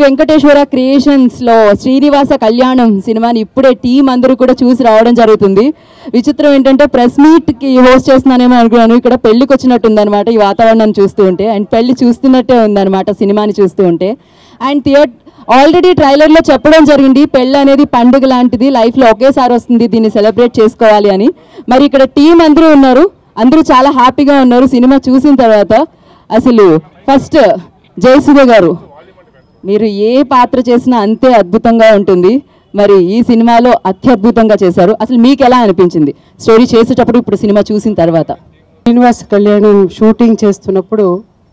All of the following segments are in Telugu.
వెంకటేశ్వర క్రియేషన్స్ లో శ్రీనివాస కళ్యాణం సినిమాని ఇప్పుడే టీం అందరూ కూడా చూసి రావడం జరుగుతుంది విచిత్రం ఏంటంటే ప్రెస్ మీట్ కి హోస్ట్ చేస్తున్నానేమో అనుకున్నాను ఇక్కడ పెళ్లికి వచ్చినట్టు ఉందన్నమాట ఈ వాతావరణం చూస్తూ ఉంటే అండ్ పెళ్లి చూస్తున్నట్టే ఉందన్నమాట సినిమాని చూస్తూ ఉంటే అండ్ థియేటర్ ఆల్రెడీ ట్రైలర్లో చెప్పడం జరిగింది పెళ్ళి అనేది పండుగ లాంటిది లైఫ్లో ఒకేసారి వస్తుంది దీన్ని సెలబ్రేట్ చేసుకోవాలి అని మరి ఇక్కడ టీం అందరూ ఉన్నారు అందరూ చాలా హ్యాపీగా ఉన్నారు సినిమా చూసిన తర్వాత అసలు ఫస్ట్ జయసుధ గారు మీరు ఏ పాత్ర చేసినా అంతే అద్భుతంగా ఉంటుంది మరి ఈ సినిమాలో అత్యద్భుతంగా చేశారు అసలు మీకు ఎలా అనిపించింది స్టోరీ చేసేటప్పుడు ఇప్పుడు సినిమా చూసిన తర్వాత శ్రీనివాస కళ్యాణం షూటింగ్ చేస్తున్నప్పుడు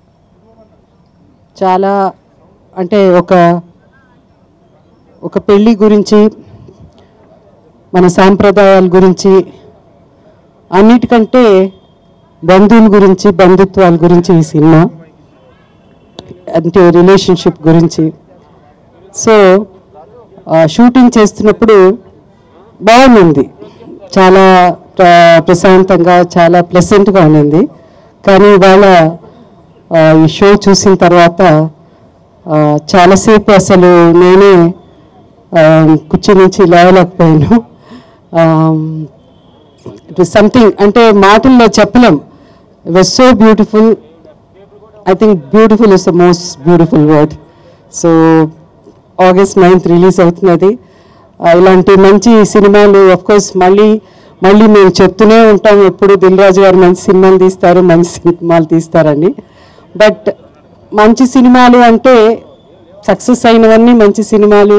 చాలా అంటే ఒక ఒక పెళ్ళి గురించి మన సాంప్రదాయాల గురించి అన్నిటికంటే బంధువుల గురించి బంధుత్వాల గురించి ఈ సినిమా అంటే రిలేషన్షిప్ గురించి సో షూటింగ్ చేస్తున్నప్పుడు బాగుంది చాలా ప్ర- ప్రశాంతంగా చాలా ప్లెసెంట్గా ఉన్నింది కానీ ఇవాళ ఆ, ఈ షో చూసిన తర్వాత ఆ, చాలాసేపు అసలు నేనే ఆ, కుర్చీ నుంచి లేవలేకపోయాను ఇట్ వాస్ సంథింగ్ అంటే మాటల్లో చెప్పలేం it was so beautiful I think beautiful is the most beautiful word so August ninth release అవుతున్నది ఆ, ఇలాంటి మంచి సినిమాలు కోర్స్ మళ్ళీ మళ్ళీ మేము చెప్తూనే ఉంటాం ఎప్పుడు దిల్ రాజు గారు మంచి సినిమాలు తీస్తారు మంచి సినిమాలు తీస్తారని బట్ మంచి సినిమాలు అంటే సక్సెస్ అయినవన్నీ మంచి సినిమాలు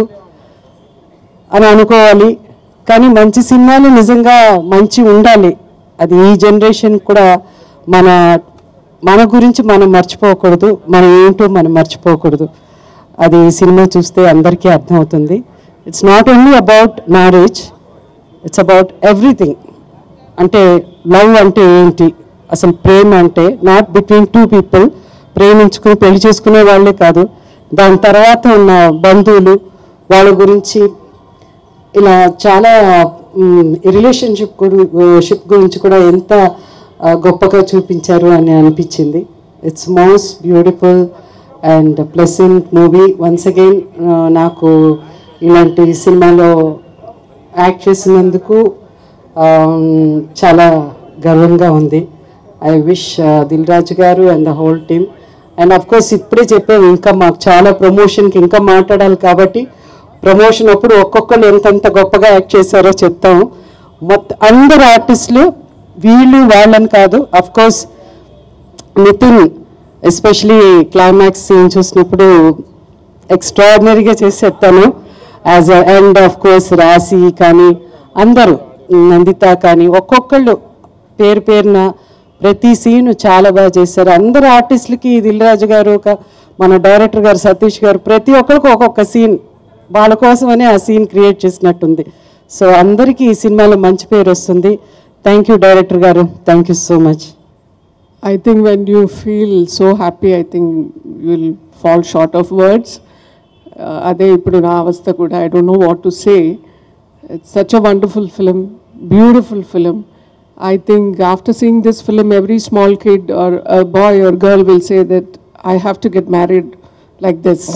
అని అనుకోవాలి కానీ మంచి సినిమాలు నిజంగా మంచి ఉండాలి అది ఈ జనరేషన్ కూడా మన మన గురించి మనం మర్చిపోకూడదు మనం ఏంటో మనం మర్చిపోకూడదు అది ఈ సినిమా చూస్తే అందరికీ అర్థమవుతుంది it's not only about marriage it's about everything అంటే లవ్ అంటే ఏంటి అసలు ప్రేమ అంటే నాట్ బిట్వీన్ టూ పీపుల్ ప్రేమించుకుని పెళ్లి చేసుకునే వాళ్ళే కాదు దాని తర్వాత ఉన్న బంధువులు వాళ్ళ గురించి ఇలా చాలా రిలేషన్షిప్ షిప్ గురించి కూడా ఎంత ఆ, గొప్పగా చూపించారు అని అనిపించింది it's most beautiful and pleasant movie once again నాకు ఇలాంటి సినిమాలో యాక్ట్ చేసినందుకు ఆ, చాలా గర్వంగా ఉంది I wish Dil Raju garu and the whole team and of course ఇప్పుడే చెప్పాము ఇంకా మాకు చాలా ప్రమోషన్కి ఇంకా మాట్లాడాలి కాబట్టి ప్రమోషన్ అప్పుడు ఒక్కొక్కరు ఎంతెంత గొప్పగా యాక్ట్ చేశారో చెప్తాము మొత్తం అందరు ఆర్టిస్టులు వీళ్ళు వాళ్ళని కాదు of course Nithin especially climax scene చూసినప్పుడు ఎక్స్ట్రాడినరీగా చేశాడు తను యాజ్ అండ్ ఆఫ్ కోర్స్ రాశి కానీ అందరూ నందిత కానీ ఒక్కొక్కళ్ళు పేరు పేరున ప్రతి సీన్ చాలా బాగా చేశారు అందరు ఆర్టిస్టులకి దిల్రాజు గారు ఒక మన డైరెక్టర్ గారు సతీష్ గారు ప్రతి ఒక్కరికి ఒక్కొక్క సీన్ వాళ్ళ కోసమనే ఆ సీన్ క్రియేట్ చేసినట్టుంది సో అందరికీ ఈ సినిమాలో మంచి పేరు వస్తుంది thank you director garu thank you so much I think when you feel so happy, I think you'll fall short of words. Uh, అదే ఇప్పుడు నా అవస్థ కూడా I don't know what to say it's such a wonderful film beautiful film I think after seeing this film every small kid or boy or girl will say that I have to get married like this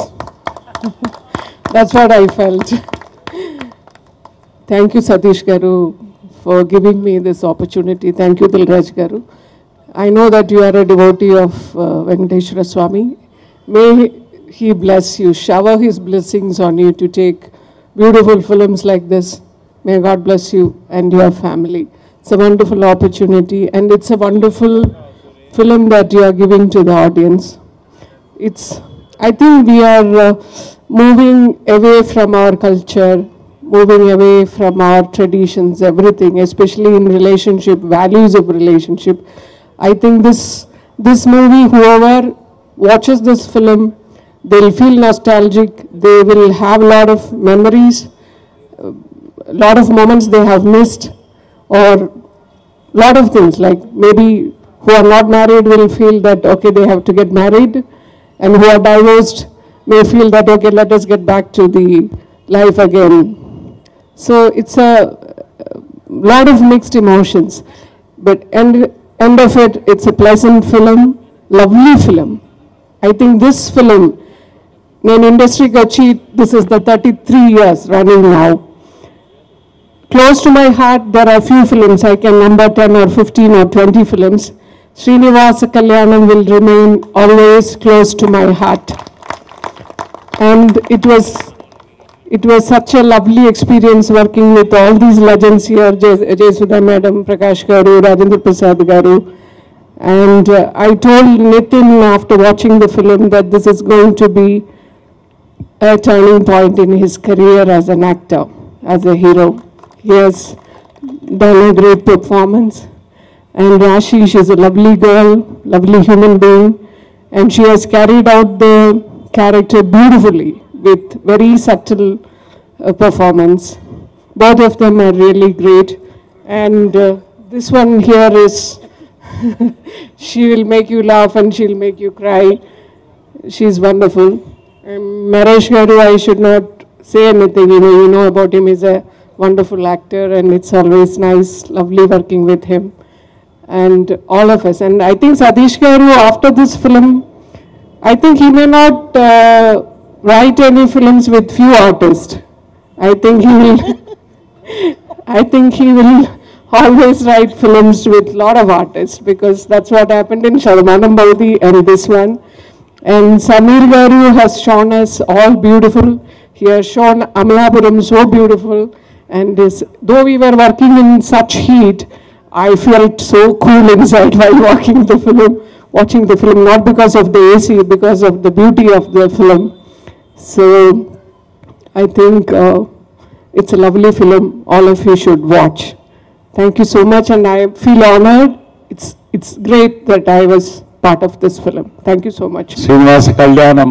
that's what I felt Thank you, Satish Garu, for giving me this opportunity. Thank you, Dilraj Garu. I know that you are a devotee of uh, Venkateshwara Swami. May he bless you, shower his blessings on you to take beautiful films like this. May God bless you and your family. It's a wonderful opportunity and it's a wonderful film that you are giving to the audience. It's, I think we are uh, moving away from our culture, moving away from our traditions, everything, especially in relationship, values of relationship. I think this, this movie, whoever watches this film, they'll feel nostalgic, they will have a lot of memories, a lot of moments they have missed, or lot of things like maybe who are not married will feel that okay they have to get married and who are divorced may feel that okay let us get back to the life again so it's a uh, lot of mixed emotions but end end of it it's a pleasant film lovely film i think this film నేను ఇండస్ట్రీకి వచ్చి this is the thirty three years running now close to my heart, there are few films. I can number 10 or 15 or 20 films. Srinivasa Kalyanam will remain always close to my heart. And it was, it was such a lovely experience working with all these legends here, Jay- Jayasudha Madam, Prakash Garu, Rajendra Prasad Garu. And uh, I told Nitin after watching the film that this is going to be a turning point in his career as an actor, as a hero. He has done a great performance. And Rashi, she's a lovely girl, lovely human being, and she has carried out the character beautifully with very subtle uh, performance. Both of them are really great. And uh, this one here is, she will make you laugh and she'll make you cry. She's wonderful. Um, Maresh Garu, I should not say anything, you know, you know about him, he's a wonderful actor and it's always nice, lovely working with him. And all of us. And I think Satish Garu, after this film, I think he may not uh, write any films with few artists. I think he will, I think he will always write films with lot of artists because that's what happened in Sharmanam Baudi and this one. And Samir Garu has shown us all beautiful. He has shown Amalapuram so beautiful. And this, though we were working in such heat, I felt so cool inside while watching the film, watching the film, not because of the AC, because of the beauty of the film. So I think uh, it's a lovely film. All of you should watch. Thank you so much, and I feel honored. It's, it's great that I was part of this film. Thank you so much. Srinivasa Kalyanam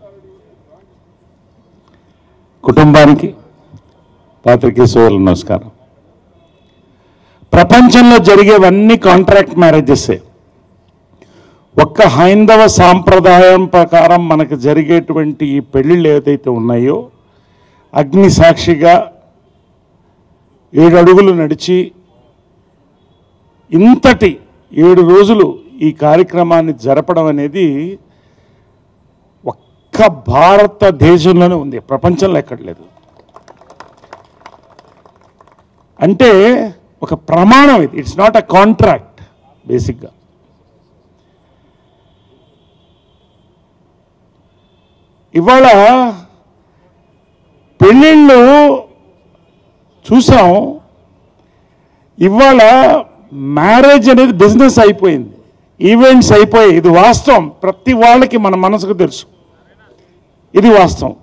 కుటుంబానికి పాత్రికే సోర్లు నమస్కారం ప్రపంచంలో జరిగేవన్నీ కాంట్రాక్ట్ మ్యారేజెసే ఒక్క హైందవ సాంప్రదాయం ప్రకారం మనకు జరిగేటువంటి ఈ పెళ్ళిళ్ళు ఏదైతే ఉన్నాయో అగ్ని సాక్షిగా ఏడు అడుగులు నడిచి ఇంతటి ఏడు రోజులు ఈ కార్యక్రమాన్ని జరపడం అనేది ఒక్క భారతదేశంలోనే ఉంది ప్రపంచంలో ఎక్కడ లేదు అంటే ఒక ప్రమాణం ఇది ఇట్స్ నాట్ అ కాంట్రాక్ట్ బేసిక్గా ఇవాళ పెళ్ళిళ్ళు చూసాం ఇవాళ మ్యారేజ్ అనేది బిజినెస్ అయిపోయింది ఈవెంట్స్ అయిపోయాయి ఇది వాస్తవం ప్రతి వాళ్ళకి మన మనసుకు తెలుసు ఇది వాస్తవం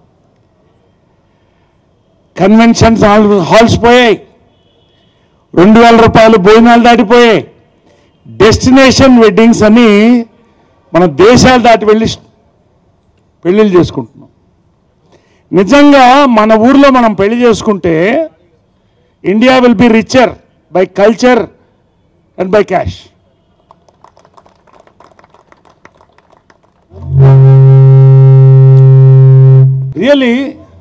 కన్వెన్షన్స్ హాల్ హాల్స్ పోయాయి రెండు వేల రూపాయలు భోజనాలు దాటిపోయాయి డెస్టినేషన్ వెడ్డింగ్స్ అని మన దేశాలు దాటి వెళ్ళి పెళ్ళిళ్ళు చేసుకుంటున్నాం నిజంగా మన ఊర్లో మనం పెళ్లి చేసుకుంటే India will be richer by culture and by cash really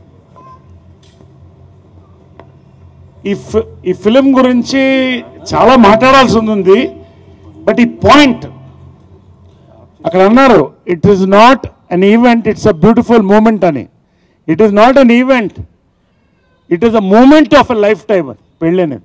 ఈ ఫి- ఈ ఫిలిం గురించి చాలా మాట్లాడాల్సి ఉంది బట్ ఈ పాయింట్ అక్కడ అన్నారు it is not an event it's a beautiful moment అని it is not an event it is a moment of a life time అది పెళ్ళి అనేది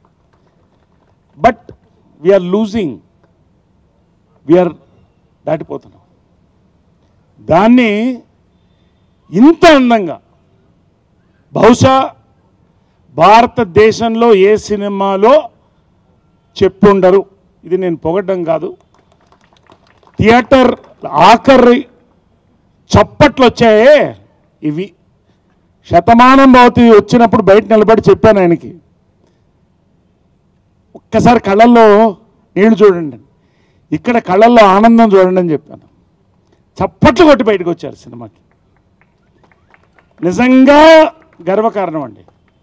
బట్ వీఆర్ లూజింగ్ వీఆర్ దాటిపోతున్నాం దాన్ని ఇంత అందంగా బహుశా భారతదేశంలో ఏ సినిమాలో చెప్పుండరు ఇది నేను పొగడ్డం కాదు థియేటర్ ఆఖరి చప్పట్లు వచ్చాయే ఇవి శతమానం భవతి వచ్చినప్పుడు బయట నిలబడి చెప్పాను ఆయనకి ఒక్కసారి కళ్ళల్లో నీళ్లు చూడండి ఇక్కడ కళ్ళల్లో ఆనందం చూడండి అని చెప్పాను చప్పట్లు కొట్టి బయటకు వచ్చారు సినిమాకి నిజంగా గర్వకారణం అండి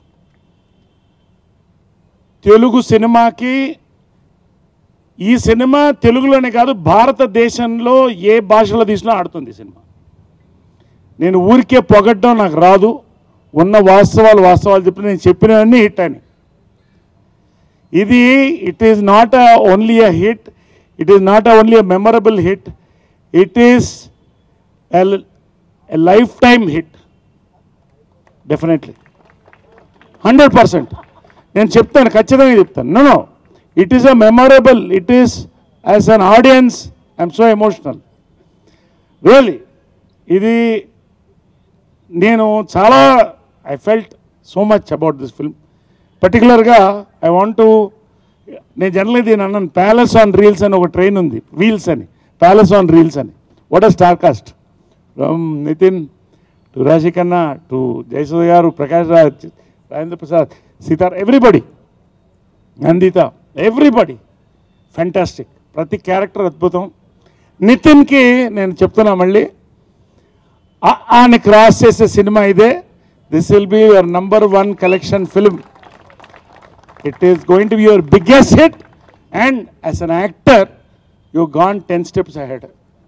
తెలుగు సినిమాకి ఈ సినిమా తెలుగులోనే కాదు భారతదేశంలో ఏ భాషలో తీసినా ఆడుతుంది ఈ సినిమా నేను ఊరికే పొగడ్డం నాకు రాదు ఉన్న వాస్తవాలు వాస్తవాలు చెప్పి నేను చెప్పినవన్నీ హిట్ అని ఇది it is not only a hit it is not only a memorable hit it is a life time hit definitely hundred percent నేను చెప్తాను ఖచ్చితంగా చెప్తాను no no it is a memorable it is as an audience I'm so emotional really ఇది నేను చాలా I felt so much about this film పర్టికులర్గా ఐ వాంట్ టు నేను జనరల్గా దీని అన్నాను ప్యాలెస్ ఆన్ రీల్స్ అని ఒక ట్రైన్ ఉంది వీల్స్ అని ప్యాలెస్ ఆన్ రీల్స్ అని what are star cast from Nitin to Rashi Khanna to Jayasudha గారు Prakash Raj Rajendra Prasad సీతార్ everybody Nanditha everybody fantastic ప్రతి క్యారెక్టర్ అద్భుతం నితిన్కి నేను చెప్తున్నా మళ్ళీ ఆ- ఆని క్రాస్ చేసే సినిమా ఇదే this will be your number one collection film it is going to be your biggest hit and as an actor you gone ten steps ahead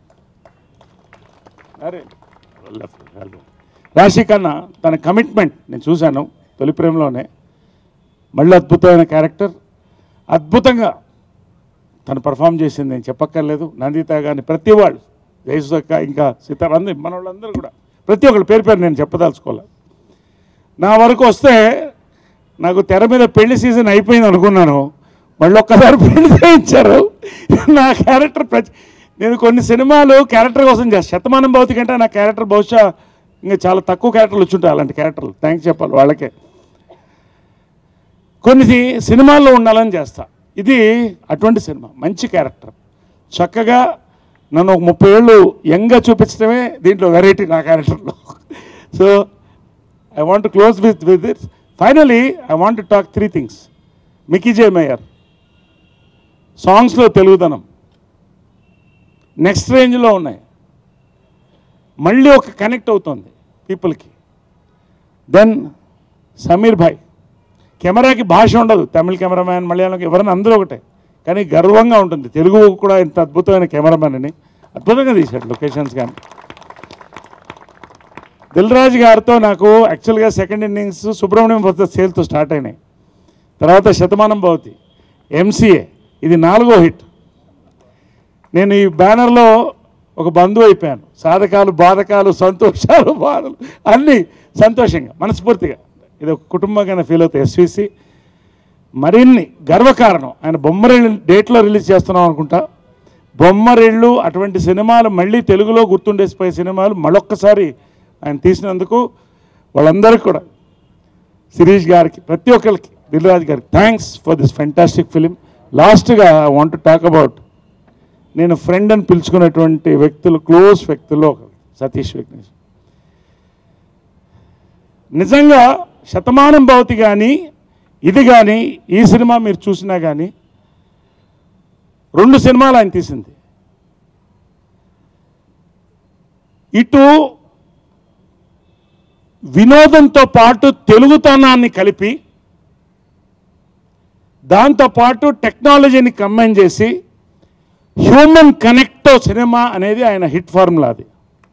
అరే రాశి కన్నా తన కమిట్మెంట్ నేను చూశాను తొలి ప్రేమలోనే మళ్ళీ అద్భుతమైన క్యారెక్టర్ అద్భుతంగా తను పర్ఫామ్ చేసింది నేను చెప్పక్కర్లేదు నందిత కానీ ప్రతి వాళ్ళు జయసుదక్క ఇంకా సీతారాంది మన వాళ్ళందరూ కూడా ప్రతి ఒక్కరు పేరు పేరు నేను చెప్పదలుచుకోవాలి నా వరకు వస్తే నాకు తెర మీద పెళ్లి సీజన్ అయిపోయింది అనుకున్నాను మళ్ళీ ఒక్కసారి పెళ్లి చేయించారు నా క్యారెక్టర్ ప్రతి నేను కొన్ని సినిమాలు క్యారెక్టర్ కోసం చేస్తాను శతమానం భౌతిక కంటే నా క్యారెక్టర్ బహుశా ఇంకా చాలా తక్కువ క్యారెక్టర్లు వచ్చుంటాయి అలాంటి క్యారెక్టర్లు థ్యాంక్స్ చెప్పాలి వాళ్ళకే కొన్ని సినిమాల్లో ఉండాలని చేస్తా ఇది అటువంటి సినిమా మంచి క్యారెక్టర్ చక్కగా నన్ను ఒక ముప్పై ఏళ్ళు యంగ్గా చూపించడమే దీంట్లో వెరైటీ నా క్యారెక్టర్లో so I want close with with it finally I want talk three things Mickey J Meyer సాంగ్స్లో తెలుగుదనం నెక్స్ట్ రేంజ్లో ఉన్నాయి మళ్ళీ ఒక కనెక్ట్ అవుతుంది పీపుల్కి దెన్ సమీర్ భాయ్ కెమెరాకి భాష ఉండదు తమిళ కెమెరామ్యాన్ మలయాళం ఎవరైనా అందరూ ఒకటే కానీ గర్వంగా ఉంటుంది తెలుగు కూడా ఇంత అద్భుతమైన కెమెరామ్యాన్ అని అద్భుతంగా తీశాడు లొకేషన్స్ కానీ దిల్ రాజు గారితో నాకు యాక్చువల్గా సెకండ్ ఇన్నింగ్స్ సుబ్రహ్మణ్యం వద్ద సేల్తో స్టార్ట్ అయినాయి తర్వాత శతమానం భవతి ఎంసీఏ ఇది నాలుగో హిట్ నేను ఈ బ్యానర్లో ఒక బంధువు అయిపోయాను సాధకాలు బాధకాలు సంతోషాలు బాధలు అన్నీ సంతోషంగా మనస్ఫూర్తిగా ఇది ఒక కుటుంబంగా ఫీల్ అవుతాయి ఎస్విసి మరిన్ని గర్వకారణం ఆయన బొమ్మరిళ్ళు డేట్లో రిలీజ్ చేస్తున్నాం అనుకుంటా బొమ్మరిళ్ళు అటువంటి సినిమాలు మళ్ళీ తెలుగులో గుర్తుండేసిపోయే సినిమాలు మళ్ళొక్కసారి ఆయన తీసినందుకు వాళ్ళందరికీ కూడా శిరీష్ గారికి ప్రతి ఒక్కరికి దిల్రాజ్ గారికి thanks for this fantastic film లాస్ట్గా I want to talk about నేను ఫ్రెండ్ అని పిలుచుకున్నటువంటి వ్యక్తులు క్లోజ్ వ్యక్తుల్లో ఒకరు సతీష్ విఘ్నేష్ నిజంగా శతమానం భవతి కానీ ఇది కానీ ఈ సినిమా మీరు చూసినా కానీ రెండు సినిమాలు ఆయన తీసింది ఇటు వినోదంతో పాటు తెలుగుతనాన్ని కలిపి దాంతోపాటు టెక్నాలజీని కంబైన్ చేసి హ్యూమన్ కనెక్ట్ సినిమా అనేది ఆయన హిట్ ఫార్ములా అది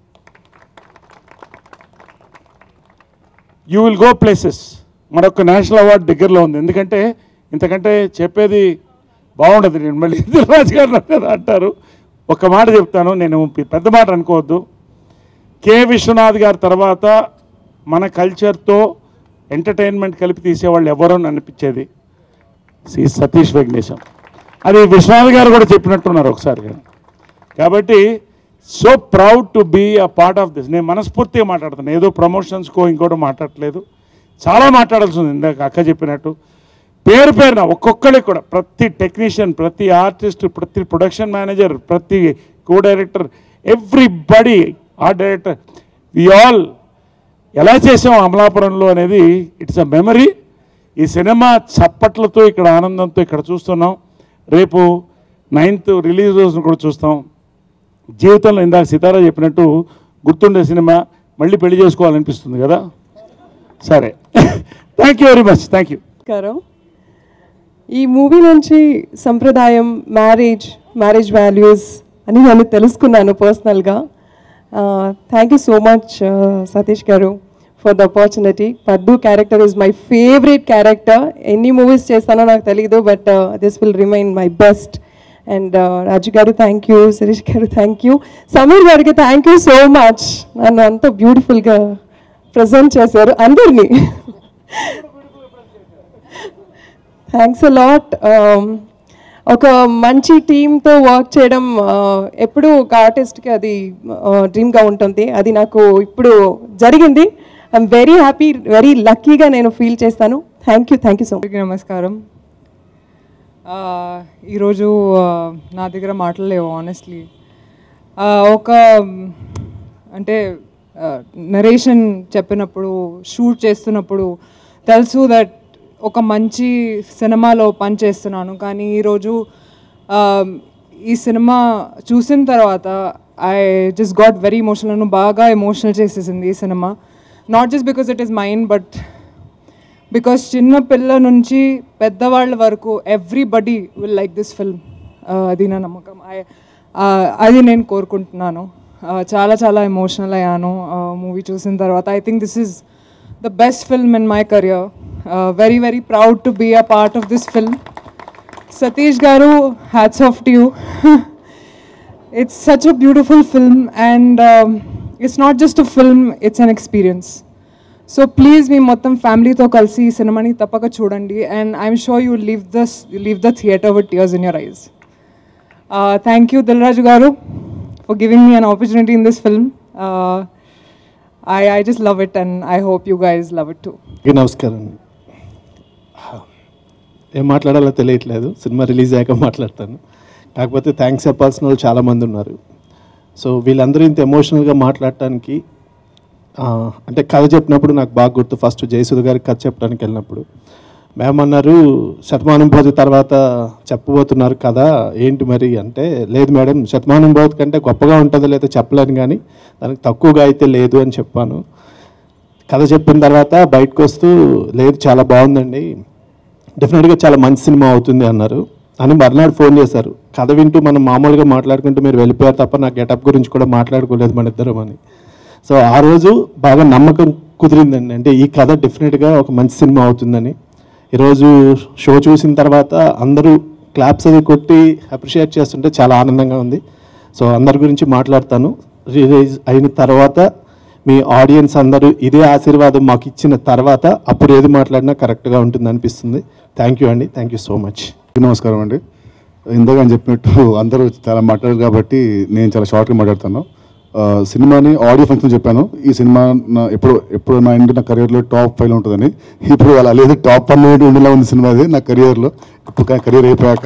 యూ విల్ గో ప్లేసెస్ మరొక నేషనల్ అవార్డు దగ్గరలో ఉంది ఎందుకంటే ఇంతకంటే చెప్పేది బాగుండదు నేను మళ్ళీ రాజు గారు నన్ను అంటారు ఒక మాట చెప్తాను నేను పెద్ద మాట అనుకోవద్దు కె విశ్వనాథ్ గారి తర్వాత మన కల్చర్తో ఎంటర్టైన్మెంట్ కలిపి తీసేవాళ్ళు ఎవరో అని అనిపించేది శ్రీ సతీష్ వెంకటేశం అది విశ్వనాథ్ గారు కూడా చెప్పినట్టున్నారు ఒకసారి కాబట్టి so proud to be a part of this నేను మనస్ఫూర్తిగా మాట్లాడుతాను ఏదో ప్రమోషన్స్కో ఇంకోటో మాట్లాడట్లేదు చాలా మాట్లాడాల్సి ఉంది ఇందాక అక్క చెప్పినట్టు పేరు పేరున ఒక్కొక్కరికి కూడా ప్రతి టెక్నీషియన్ ప్రతి ఆర్టిస్ట్ ప్రతి ప్రొడక్షన్ మేనేజర్ ప్రతి co director everybody art director we all ఎలా చేసాం అమలాపురంలో అనేది ఇట్స్ అ మెమరీ ఈ సినిమా చప్పట్లతో ఇక్కడ ఆనందంతో ఇక్కడ చూస్తున్నాం రేపు నైన్త్ రిలీజ్ రోజున కూడా చూస్తాం జీవితంలో ఇందాక సితారా చెప్పినట్టు గుర్తుండే సినిమా మళ్ళీ పెళ్లి చేసుకోవాలనిపిస్తుంది కదా సరే thank you very much thank you నమస్కారం ఈ మూవీ నుంచి సంప్రదాయం మ్యారేజ్ మ్యారేజ్ వాల్యూస్ అని నేను తెలుసుకున్నాను పర్సనల్గా thank you so much Satish garu for the opportunity Paddu character is my favourite character ఎన్ని మూవీస్ చేస్తానో నాకు తెలియదు but this will remain my best and Raju garu thank you Sirish గారు థ్యాంక్ యూ సమీర్ గారికి థ్యాంక్ యూ సో మచ్ నన్ను అంత బ్యూటిఫుల్గా ప్రజెంట్ చేశారు అందరినీ థ్యాంక్స్ లాట్ ఒక మంచి టీంతో వర్క్ చేయడం uh, ఎప్పుడూ ఒక ఆర్టిస్ట్కి అది డ్రీమ్గా ఉంటుంది అది నాకు ఇప్పుడు జరిగింది ఐఎమ్ వెరీ హ్యాపీ వెరీ లక్కీగా నేను ఫీల్ చేస్తాను thank you thank you so much అందరికీ నమస్కారం ఆ, ఈరోజు ఆ, నా దగ్గర మాటలు లేవు ఆనెస్ట్లీ ఒక మ్, అంటే నరేషన్ చెప్పినప్పుడు షూట్ చేస్తున్నప్పుడు తెలుసు దట్ ఒక మంచి సినిమాలో పని చేస్తున్నాను కానీ ఈరోజు ఆ, ఈ సినిమా చూసిన తర్వాత I just got very emotional నన్ను బాగా ఎమోషనల్ చేసేసింది ఈ సినిమా not just because it is mind but because చిన్న పిల్ల నుంచి పెద్దవాళ్ళ వరకు everybody will like this film అది నా నమ్మకం I- uh, అది నేను కోరుకుంటున్నాను Uh, చాలా చాలా ఎమోషనల్ అయ్యాను మూవీ చూసిన తర్వాత I think this is the best film in my career very very proud to be a part of this film Satish garu hats off to you it's such a beautiful film and um, it's not just a film it's an experience so please మీ మొత్తం ఫ్యామిలీతో కలిసి ఈ సినిమాని తప్పక చూడండి and I'm sure you leave this leave the theatre with tears in your eyes thank you Dil Raju garu for giving me an opportunity in this film I I just love it and I hope you guys love it too అందరికీ నమస్కారం ఏం మాట్లాడాలో తెలియట్లేదు సినిమా రిలీజ్ అయ్యాక మాట్లాడతాను కాకపోతే థ్యాంక్స్ చెప్పాల్సిన వాళ్ళు చాలామంది ఉన్నారు సో వీళ్ళందరూ ఇంత ఎమోషనల్గా మాట్లాడటానికి ఆ, అంటే కథ చెప్పినప్పుడు నాకు బాగా గుర్తు ఫస్ట్ జయసుధ గారికి కథ చెప్పడానికి వెళ్ళినప్పుడు మ్యామ్ అన్నారు శతమానం భోజ తర్వాత చెప్పబోతున్నారు కదా ఏంటి మరి అంటే లేదు మేడం శతమానం భోజ కంటే గొప్పగా ఉంటుందో లేదో చెప్పలేను కానీ దానికి తక్కువగా అయితే లేదు అని చెప్పాను కథ చెప్పిన తర్వాత బయటకు వస్తూ లేదు చాలా బాగుందండి డెఫినెట్గా చాలా మంచి సినిమా అవుతుంది అన్నారు అని మర్నాడు ఫోన్ చేశారు కథ వింటూ మనం మామూలుగా మాట్లాడుకుంటూ మీరు వెళ్ళిపోయారు తప్ప నా గెటప్ గురించి కూడా మాట్లాడుకోలేదు మన ఇద్దరం అని సో ఆ రోజు బాగా నమ్మకం కుదిరిందండి అంటే ఈ కథ డెఫినెట్గా ఒక మంచి సినిమా అవుతుందని ఈరోజు షో చూసిన తర్వాత అందరూ క్లాప్స్ అది కొట్టి అప్రిషియేట్ చేస్తుంటే చాలా ఆనందంగా ఉంది సో అందరి గురించి మాట్లాడతాను రిలీజ్ అయిన తర్వాత మీ ఆడియన్స్ అందరూ ఇదే ఆశీర్వాదం మాకు ఇచ్చిన తర్వాత అప్పుడు ఏది మాట్లాడినా కరెక్ట్గా ఉంటుంది అనిపిస్తుంది థ్యాంక్ యూ అండి థ్యాంక్ యూ సో మచ్ నమస్కారం అండి ఇందాక అని చెప్పినట్టు అందరూ చాలా మాట్లాడారు కాబట్టి నేను చాలా షార్ట్గా మాట్లాడతాను ఆ, సినిమాని ఆడియో ఫంక్షన్ చెప్పాను ఈ సినిమా నా ఎప్పుడు ఎప్పుడు నా ఇంటి నా కెరియర్లో టాప్ ఫైవ్ ఉంటుందని ఇప్పుడు అలా లేదు టాప్ వన్ ఉండేలా ఉంది సినిమా అది నా కెరియర్లో ఇప్పుడు కెరియర్ అయిపోయాక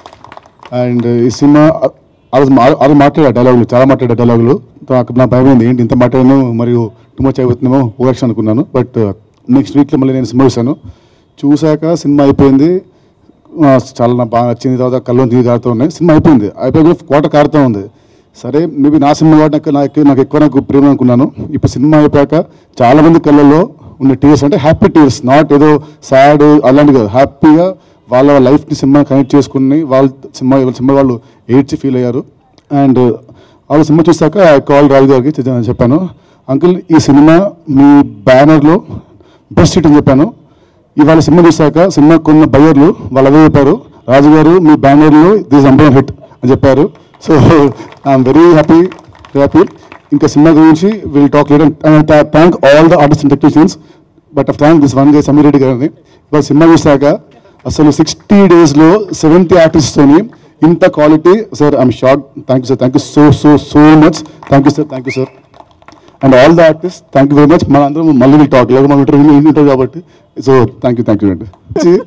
అండ్ ఈ సినిమా ఆ- ఆ రోజు మా- ఆ రోజు మాట్లాడే డైలాగులు చాలా మాట్లాడే డైలాగులు నాకు నా భయం అయింది ఏంటి ఇంత మాట్లాడాను మరియు టూ మచ్ అయిపోతుందేమో ఓవర్షన్ అనుకున్నాను బట్ నెక్స్ట్ వీక్లో మళ్ళీ నేను సినిమా చూశాను చూశాక సినిమా అయిపోయింది ఆ, చాలా నాకు బాగా నచ్చింది తర్వాత కళ్ళు తీగి కారుతూ ఉన్నాయి సినిమా అయిపోయింది అయిపోయి కోట కారుతూ ఉంది సరే మేబీ నా సినిమా కాబట్టి నాకు నాకు నాకు ఎక్కువ నాకు ప్రేమ అనుకున్నాను ఇప్పుడు సినిమా అయిపోయాక చాలా మంది కళ్ళల్లో ఉన్న టీయర్స్ అంటే హ్యాపీ టీయర్స్ నాట్ ఏదో సాడ్ అలాంటివి కాదు హ్యాపీగా వాళ్ళ లైఫ్ని సినిమా కనెక్ట్ చేసుకుని వాళ్ళ సినిమా వాళ్ళ సినిమా వాళ్ళు ఏడ్చి ఫీల్ అయ్యారు అండ్ వాళ్ళ సినిమా చూసాక కాల్ రాజు గారికి చె- చెప్పాను అంకుల్ ఈ సినిమా మీ బ్యానర్లో బెస్ట్ హిట్ అని చెప్పాను ఇవాళ సినిమా చూసాక సినిమా కొన్న బయ్యర్లు వాళ్ళు అదే చెప్పారు రాజు గారు మీ బ్యానర్లో దిస్ అంబర్ హిట్ అని చెప్పారు so I'm very happy happy ఇంకా సినిమా గురించి will talk later and thank all the artist and technicians but of thank this one guy Sameer Reddy గారిని ఇవాళ సినిమా చూసాక అసలు సిక్స్టీ డేస్లో సెవెంటీ ఆర్టిస్ట్తోని ఇంత quality sir I'm short thank you sir thank you so so so much thank you sir thank you sir and all the artist thank you very much మన అందరం మళ్ళీ విల్ టాక్ లేదు మన ఇంటర్వ్యూ ఇంటర్వ్యూ కాబట్టి so thank you thank you అండి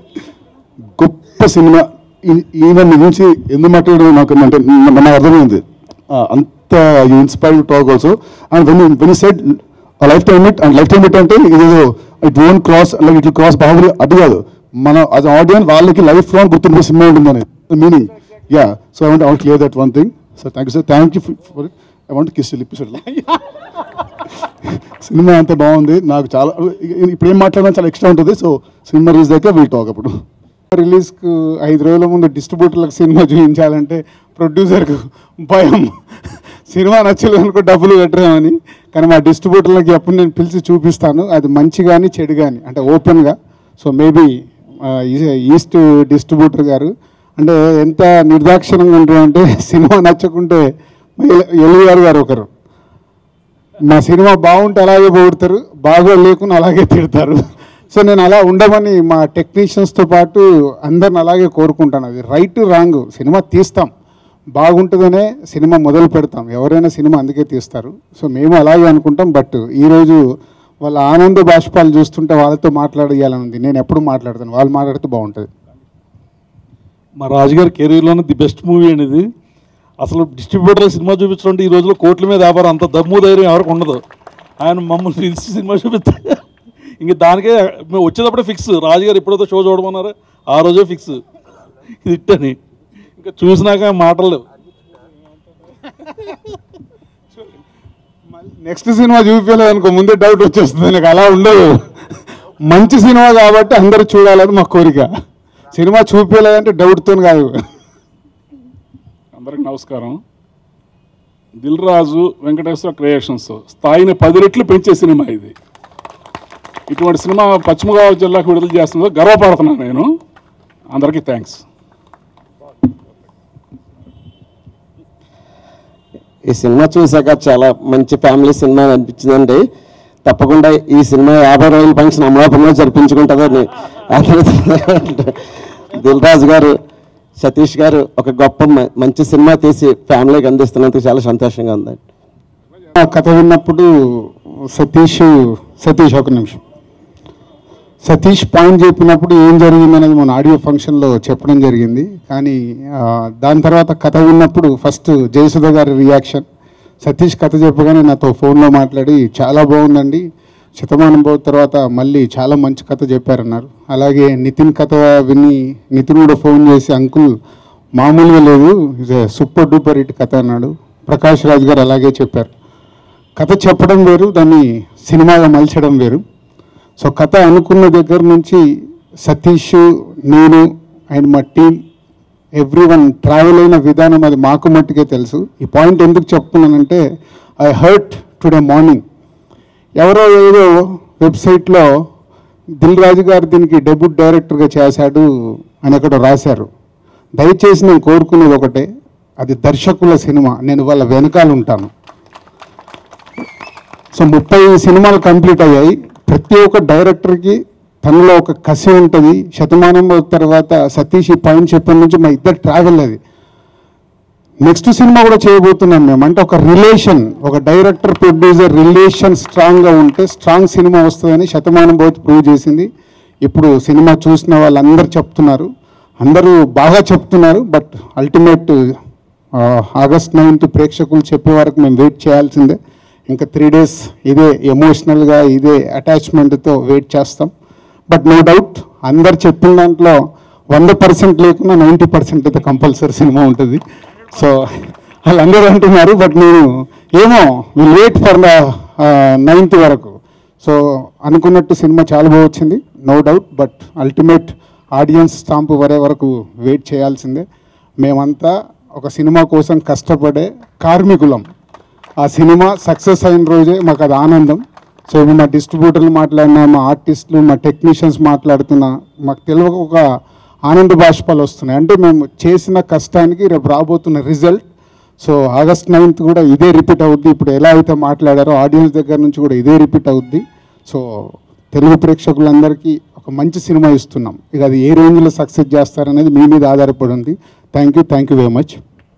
గొప్ప సినిమా ఈ- ఈయన మీ గురించి ఎందుకు మాట్లాడడం నాకు అంటే న- నాకు అర్థమైంది ఆ, అంత inspire talk also and when when said life time it and life time it అంటే ఇదేదో it own cross like it cross Baahubali అది కాదు మన యాజ్ ఆడియన్స్ వాళ్ళకి లైఫ్ లాంగ్ గుర్తుండే సినిమా ఉంటుందని meaning yeah so I want I clear that one thing so thank you sir thank you for it I want kiss episode సినిమా అంత బాగుంది నాకు చాలా ఇప్పుడు ఏం మాట్లాడినా చాలా ఎక్స్ట్రా ఉంటుంది సో సినిమా రిలీజ్ దగ్గర వీల్ టాక్ అప్పుడు రిలీజ్కు ఐదు రోజుల ముందు డిస్ట్రిబ్యూటర్లకు సినిమా చూపించాలంటే ప్రొడ్యూసర్కు భయం సినిమా నచ్చలేదు అనుకో డబ్బులు కట్టరామని కానీ మా డిస్ట్రిబ్యూటర్లకి అప్పుడు నేను పిలిచి చూపిస్తాను అది మంచి కానీ చెడు కానీ అంటే ఓపెన్గా సో మేబీ ఈస్ట్ డిస్ట్రిబ్యూటర్ గారు అంటే ఎంత నిర్దాక్షిణంగా ఉంటాయంటే సినిమా నచ్చకుంటే ఎల్వీఆర్ గారు ఒకరు మా సినిమా బాగుంటే అలాగే పొగుడతారు బాగా లేకుండా అలాగే తిడతారు సో నేను అలా ఉండమని మా టెక్నీషియన్స్తో పాటు అందరిని అలాగే కోరుకుంటాను అది రైట్ రాంగ్ సినిమా తీస్తాం బాగుంటుందనే సినిమా మొదలు పెడతాం ఎవరైనా సినిమా అందుకే తీస్తారు సో మేము అలాగే అనుకుంటాం బట్ ఈరోజు వాళ్ళ ఆనంద బాష్పాలు చూస్తుంటే వాళ్ళతో మాట్లాడేయాలని ఉంది నేను ఎప్పుడు మాట్లాడతాను వాళ్ళు మాట్లాడితే బాగుంటుంది మా రాజుగారి కెరీర్లోనే ది బెస్ట్ మూవీ అనేది అసలు డిస్ట్రిబ్యూటర్ సినిమా చూపించడం అంటే ఈ రోజుల్లో కోట్ల మీద వ్యాపారం అంత దమ్ము ధైర్యం ఎవరికి ఉండదు ఆయన మమ్మల్ని పిలిచి సినిమా చూపిస్తే ఇంక దానికే మేము వచ్చేటప్పుడే ఫిక్స్ రాజుగారు ఎప్పుడైతే షో చూడమన్నారు ఆ రోజే ఫిక్స్ ఇది ఇట్టని ఇంకా చూసినాక మాటలు లేవు నెక్స్ట్ సినిమా చూపించలేదు అనుకో ముందే డౌట్ వచ్చేస్తుంది నాకు అలా ఉండదు మంచి సినిమా కాబట్టి అందరూ చూడాలని మా కోరిక సినిమా చూపించలేదంటే డౌట్తో కాదు అందరికి నమస్కారం దిల్ రాజు వెంకటేశ్వర క్రియేషన్స్ స్థాయిని పది రెట్లు పెంచే సినిమా ఇది ఇటువంటి సినిమా పశ్చిమ గోదావరి జిల్లాకు విడుదల చేస్తుందో గర్వపడుతున్నాను నేను అందరికీ థ్యాంక్స్ ఈ సినిమా చూశాక చాలా మంచి ఫ్యామిలీ సినిమా అని అనిపించిందండి తప్పకుండా ఈ సినిమా యాభై రోజుల ఫంక్షన్ అమలాపురంలో జరిపించుకుంటుందని దిల్ రాజు గారు సతీష్ గారు ఒక గొప్ప మ- మంచి సినిమా తీసి ఫ్యామిలీకి అందిస్తున్నందుకు చాలా సంతోషంగా ఉందండి ఆ కథ విన్నప్పుడు సతీష్ సతీష్ ఒక నిమిషం సతీష్ పాయింట్ చెప్పినప్పుడు ఏం జరిగింది అనేది మన ఆడియో ఫంక్షన్లో చెప్పడం జరిగింది కానీ ఆ, దాని తర్వాత కథ విన్నప్పుడు ఫస్ట్ జయసుధ గారి రియాక్షన్ సతీష్ కథ చెప్పగానే నాతో ఫోన్లో మాట్లాడి చాలా బాగుందండి శతమానం పోయిన తర్వాత మళ్ళీ చాలా మంచి కథ చెప్పారన్నారు అలాగే నితిన్ కథ విని నితిన్ కూడా ఫోన్ చేసి అంకుల్ మామూలుగా లేదు ఇది సూపర్ డూపర్ హిట్ కథ అన్నాడు ప్రకాష్ రాజ్ గారు అలాగే చెప్పారు కథ చెప్పడం వేరు దాన్ని సినిమాగా మలచడం వేరు సో కథ అనుకున్న దగ్గర నుంచి సతీష్ నేను అండ్ మా టీం ఎవ్రీ వన్ ట్రావెల్ అయిన విధానం అది మాకు మట్టుకే తెలుసు ఈ పాయింట్ ఎందుకు చెప్తున్నానంటే ఐ హర్ట్ టుడే మార్నింగ్ ఎవరో ఏదో వెబ్సైట్లో దిల్ రాజు గారు దీనికి డెబ్యూట్ డైరెక్టర్గా చేశాడు అని అక్కడ రాశారు దయచేసి నేను కోరుకునేది ఒకటే అది దర్శకుల సినిమా నేను వాళ్ళ వెనకాల ఉంటాను సో ముప్పై సినిమాలు కంప్లీట్ అయ్యాయి ప్రతి ఒక్క డైరెక్టర్కి తనలో ఒక కసి ఉంటుంది శతమానం తర్వాత సతీష్ ఈ పాయింట్ చెప్పిన నుంచి మా ఇద్దరు ట్రావెల్ అది నెక్స్ట్ సినిమా కూడా చేయబోతున్నాం మేము అంటే ఒక రిలేషన్ ఒక డైరెక్టర్ ప్రొడ్యూసర్ రిలేషన్ స్ట్రాంగ్గా ఉంటే స్ట్రాంగ్ సినిమా వస్తుందని శతమానం భవతి ప్రూవ్ చేసింది ఇప్పుడు సినిమా చూసిన వాళ్ళందరూ చెప్తున్నారు అందరూ బాగా చెప్తున్నారు బట్ అల్టిమేట్ ఆగస్ట్ నైన్త్ ప్రేక్షకులు చెప్పే వరకు మేము వెయిట్ చేయాల్సిందే ఇంకా త్రీ డేస్ ఇదే ఎమోషనల్గా ఇదే అటాచ్మెంట్తో వెయిట్ చేస్తాం బట్ నో డౌట్ అందరు చెప్పిన దాంట్లో వంద పర్సెంట్ లేకున్నా నైంటీ పర్సెంట్ అయితే కంపల్సరీ సినిమా ఉంటుంది సో వాళ్ళందరూ అంటున్నారు బట్ నేను ఏమో will wait for the ninth వరకు సో అనుకున్నట్టు సినిమా చాలా బాగా వచ్చింది no doubt but ultimate audience stamp వరే వరకు వెయిట్ చేయాల్సిందే మేమంతా ఒక సినిమా కోసం కష్టపడే కార్మికులం ఆ సినిమా సక్సెస్ అయిన రోజే మాకు అది ఆనందం సో ఇప్పుడు మా డిస్ట్రిబ్యూటర్లు మాట్లాడినా మా ఆర్టిస్టులు మా టెక్నీషియన్స్ మాట్లాడుతున్నా మాకు తెలియక ఒక ఆనంద బాష్పాలు వస్తున్నాయి అంటే మేము చేసిన కష్టానికి రేపు రాబోతున్న రిజల్ట్ సో ఆగస్ట్ నైన్త్ కూడా ఇదే రిపీట్ అవుద్ది ఇప్పుడు ఎలా అయితే మాట్లాడారో ఆడియన్స్ దగ్గర నుంచి కూడా ఇదే రిపీట్ అవుద్ది సో తెలుగు ప్రేక్షకులందరికీ ఒక మంచి సినిమా ఇస్తున్నాం ఇక అది ఏ రేంజ్లో సక్సెస్ చేస్తారనేది మీ మీద ఆధారపడి ఉంది thank you thank you very much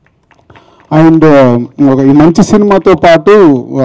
and ఒక ఈ మంచి సినిమాతో పాటు ఆ,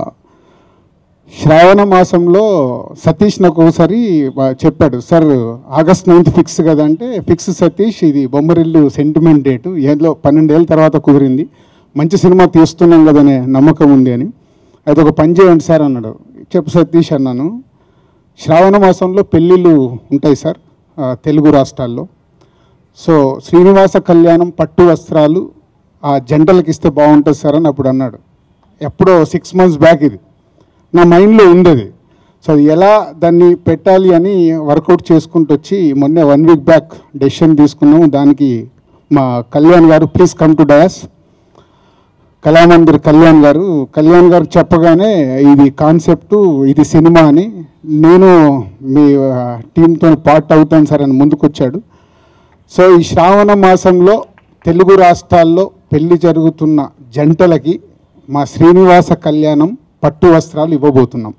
శ్రావణ మాసంలో సతీష్ నాకు ఒకసారి ఆ, చెప్పాడు సార్ ఆగస్ట్ నైన్త్ ఫిక్స్ కదా అంటే ఫిక్స్ సతీష్ ఇది బొమ్మరిల్లు సెంటిమెంట్ డేటు ఏదో పన్నెండేళ్ళ తర్వాత కుదిరింది మంచి సినిమా తీస్తున్నాం కదనే నమ్మకం ఉంది అని అయితే ఒక పని చేయండి సార్ అన్నాడు చెప్పు సతీష్ అన్నాను శ్రావణ మాసంలో పెళ్ళిళ్ళు ఉంటాయి సార్ ఆ, తెలుగు రాష్ట్రాల్లో సో శ్రీనివాస కళ్యాణం పట్టు వస్త్రాలు ఆ జంటలకు ఇస్తే బాగుంటుంది సార్ అని అప్పుడు అన్నాడు ఎప్పుడో సిక్స్ మంత్స్ బ్యాక్ ఇది నా మైండ్లో ఉండేది సో అది ఎలా దాన్ని పెట్టాలి అని వర్కౌట్ చేసుకుంటూ వచ్చి మొన్నే వన్ వీక్ బ్యాక్ డెసిషన్ తీసుకున్నాము దానికి మా Kalyan garu please come to dais Kalamandir Kalyan garu Kalyan గారు చెప్పగానే ఇది కాన్సెప్టు ఇది సినిమా అని నేను మీ టీంతో పార్ట్ అవుతాను సార్ అని ముందుకు వచ్చాడు సో ఈ శ్రావణ మాసంలో తెలుగు రాష్ట్రాల్లో పెళ్లి జరుగుతున్న జంటలకి మా శ్రీనివాస కళ్యాణం పట్టు వస్త్రాలు ఇవ్వబోతున్నాం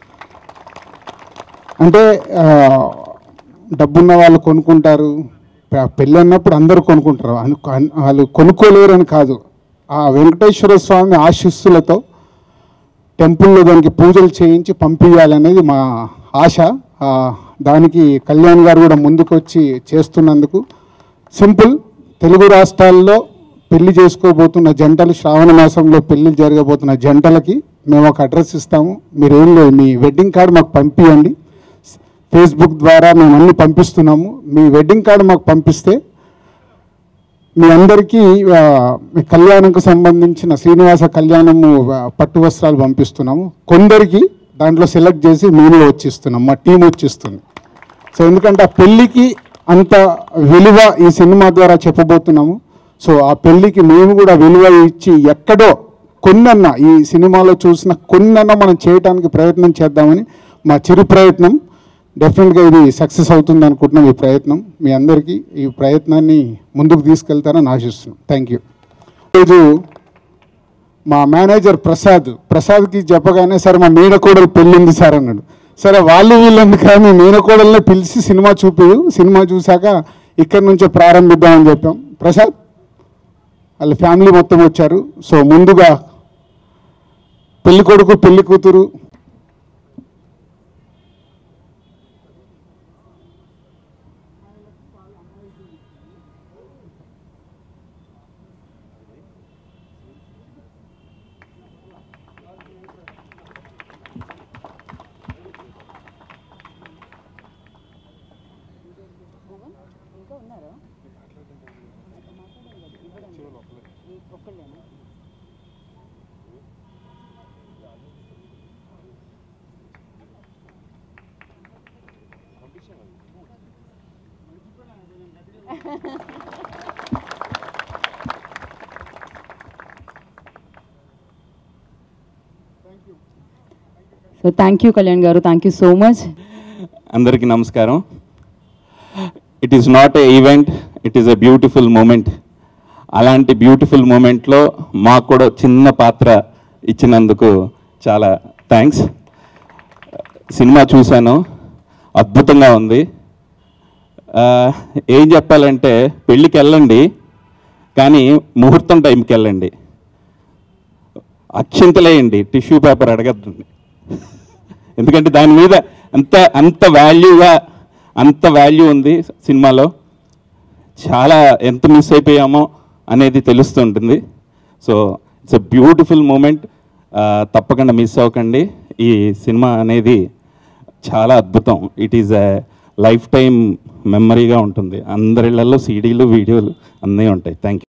అంటే ఆ, డబ్బున్న వాళ్ళు కొనుక్కుంటారు పె- పెళ్ళి అన్నప్పుడు అందరూ కొనుక్కుంటారు అను- అన్- వాళ్ళు కొనుక్కోలేరని కాదు ఆ వెంకటేశ్వర స్వామి ఆశీస్సులతో టెంపుల్లో దానికి పూజలు చేయించి పంపించాలనేది మా ఆశ ఆ, దానికి కళ్యాణ్ గారు కూడా ముందుకొచ్చి చేస్తున్నందుకు సింపుల్ తెలుగు రాష్ట్రాల్లో పెళ్లి చేసుకోబోతున్న జంటలు శ్రావణ మాసంలో పెళ్లి జరగబోతున్న జంటలకి మేము ఒక అడ్రస్ ఇస్తాము మీరు ఏం లేదు మీ వెడ్డింగ్ కార్డు మాకు పంపించండి ఫేస్బుక్ ద్వారా మేము అన్ని పంపిస్తున్నాము మీ వెడ్డింగ్ కార్డు మాకు పంపిస్తే మీ అందరికీ ఆ, మీ కళ్యాణంకు సంబంధించిన శ్రీనివాస కళ్యాణము ఆ, పట్టు వస్త్రాలు పంపిస్తున్నాము కొందరికి దాంట్లో సెలెక్ట్ చేసి మేమే వచ్చిస్తున్నాం మా టీం వచ్చిస్తుంది సో ఎందుకంటే ఆ పెళ్ళికి అంత విలువ ఈ సినిమా ద్వారా చెప్పబోతున్నాము సో ఆ పెళ్ళికి మేము కూడా విలువ ఇచ్చి ఎక్కడో కొన్నన్న ఈ సినిమాలో చూసిన కొన్నన్న మనం చేయడానికి ప్రయత్నం చేద్దామని మా చిరు ప్రయత్నం డెఫినెట్గా ఇది సక్సెస్ అవుతుంది అనుకుంటున్నాం ఈ ప్రయత్నం మీ అందరికీ ఈ ప్రయత్నాన్ని ముందుకు తీసుకెళ్తారని ఆశిస్తున్నాం థ్యాంక్ యూ ఈరోజు మా మేనేజర్ ప్రసాద్ ప్రసాద్కి చెప్పగానే సరే మా మేనకోడలు పెళ్ళింది సార్ అన్నాడు సరే వాళ్ళు వీళ్ళందు కానీ మేనకోడల్ని పిలిచి సినిమా చూపి సినిమా చూశాక ఇక్కడి నుంచే ప్రారంభిద్దామని చెప్పాం ప్రసాద్ వాళ్ళ ఫ్యామిలీ మొత్తం వచ్చారు సో ముందుగా పెళ్లి కొడుకు పెళ్లి కూతురు సో థ్యాంక్ యూ కళ్యాణ్ గారు థ్యాంక్ యూ సో మచ్ అందరికీ నమస్కారం it is not a event it is a beautiful moment అలాంటి బ్యూటిఫుల్ మూమెంట్లో మాకు కూడా చిన్న పాత్ర ఇచ్చినందుకు చాలా థ్యాంక్స్ సినిమా చూశాను అద్భుతంగా ఉంది ఆ, ఏం చెప్పాలంటే పెళ్ళికి వెళ్ళండి కానీ ముహూర్తం టైంకి వెళ్ళండి అక్షింతలేయండి టిష్యూ పేపర్ అడగద్దండి ఎందుకంటే దాని మీద అంత అంత వాల్యూగా అంత వాల్యూ ఉంది సినిమాలో చాలా ఎంత మిస్ అయిపోయామో అనేది తెలుస్తుంటుంది so it's a beautiful moment తప్పకుండా మిస్ అవ్వకండి ఈ సినిమా అనేది చాలా అద్భుతం it is a life time మెమరీగా ఉంటుంది అందరిళ్లలో సీడీలు వీడియోలు అన్నీ ఉంటాయి థ్యాంక్ యూ